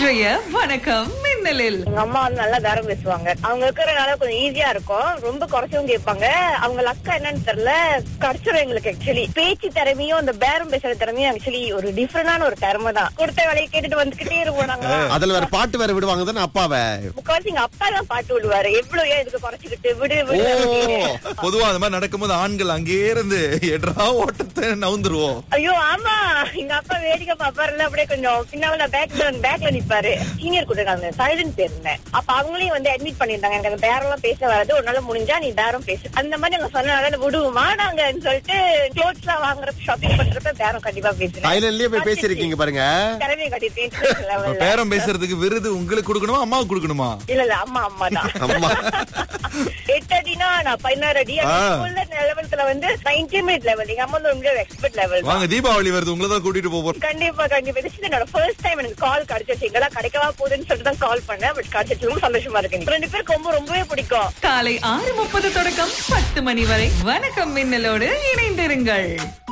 இன்றைய வணக்கம் மின்னலில் எங்க அம்மா வந்து நல்லா பேரம் பேசுவாங்க அவங்க இருக்கிறனால கொஞ்சம் ஈஸியா இருக்கும் ரொம்ப குறைச்சவும் கேட்பாங்க அவங்க லக்கா என்னன்னு தெரியல கடிச்சிடும் எங்களுக்கு ஆக்சுவலி பேச்சு திறமையும் அந்த பேரம் பேசுற திறமையும் ஆக்சுவலி ஒரு டிஃபரெண்டான ஒரு திறமை தான் கொடுத்த வேலையை கேட்டுட்டு வந்துகிட்டே இருப்போம் நாங்க அதுல வேற பாட்டு வேற விடுவாங்க தானே அப்பாவை முக்கால்வாசி எங்க அப்பா தான் பாட்டு விடுவாரு எவ்வளவு ஏன் இதுக்கு குறைச்சிக்கிட்டு விடு விடு அப்படின்னு. பொதுவா அந்த மாதிரி நடக்கும்போது ஆண்கள் அங்கேயே இருந்து எட்ரா ஓட்டத்தை நவுந்துருவோம் ஐயோ ஆமா எங்க அப்பா வேடிக்கை பாப்பாருல அப்படியே கொஞ்சம் பின்னால நான் பேக்ல பேக்ல நிப்பாரு சீனியர் கூட நாங்க சைலண்ட் போயிருந்தேன் அப்ப அவங்களையும் வந்து அட்மிட் பண்ணிருந்தாங்க எனக்கு அந்த பேரம் எல்லாம் பேச வராது ஒரு நாள் முடிஞ்சா நீ பேரம் பேசு அந்த மாதிரி நாங்க சொன்னனால விடுவோமா நாங்கன்னு சொல்லிட்டு க்ளோத்ஸ் எல்லாம் வாங்குறப்ப ஷாப்பிங் பண்றப்ப பேரம் கண்டிப்பா பேசுறேன் தைலண்ட்லயே போய் பேசிருக்கீங்க பாருங்க திறமையை கட்டிட்டு இப்ப லெவல்ல பேரம் பேசுறதுக்கு விருது உங்களுக்கு கொடுக்கணுமா அம்மாவுக்கு கொடுக்கணுமா இல்ல இல்ல அம்மா அம்மா தான் அம்மா எட்டு அடினா நான் பதினாறு அடி ஆ. லெவல்ஸ்ல வந்து நான் இன்டிமேட் லெவல் எங்க அம்மா வந்து ரொம்ப எக்ஸ்பர்ட் லெவல் வாங்க தீபாவளி வருது உங்களை தான் கூட்டிட்டு போறோம் கண்டிப்பா கண்டிப்பா this is என்னோட ஃபர்ஸ்ட் டைம் எனக்கு கால் கிடைச்சிச்சு எங்கெல்லாம் கிடைக்கவா போகுதுன்னு சொல்லிட்டு தான் கால் பண்ணேன் பட் கிடைச்சிச்சு ரொம்ப சந்தோஷமா இருக்கு எனக்கு. ரெண்டு பேருக்கு ரொம்ப ரொம்பவே பிடிக்கும் காலை ஆறு முப்பது தொடக்கம் பத்து மணி வரை வணக்கம் மின்னலோடு இணைந்திருங்கள்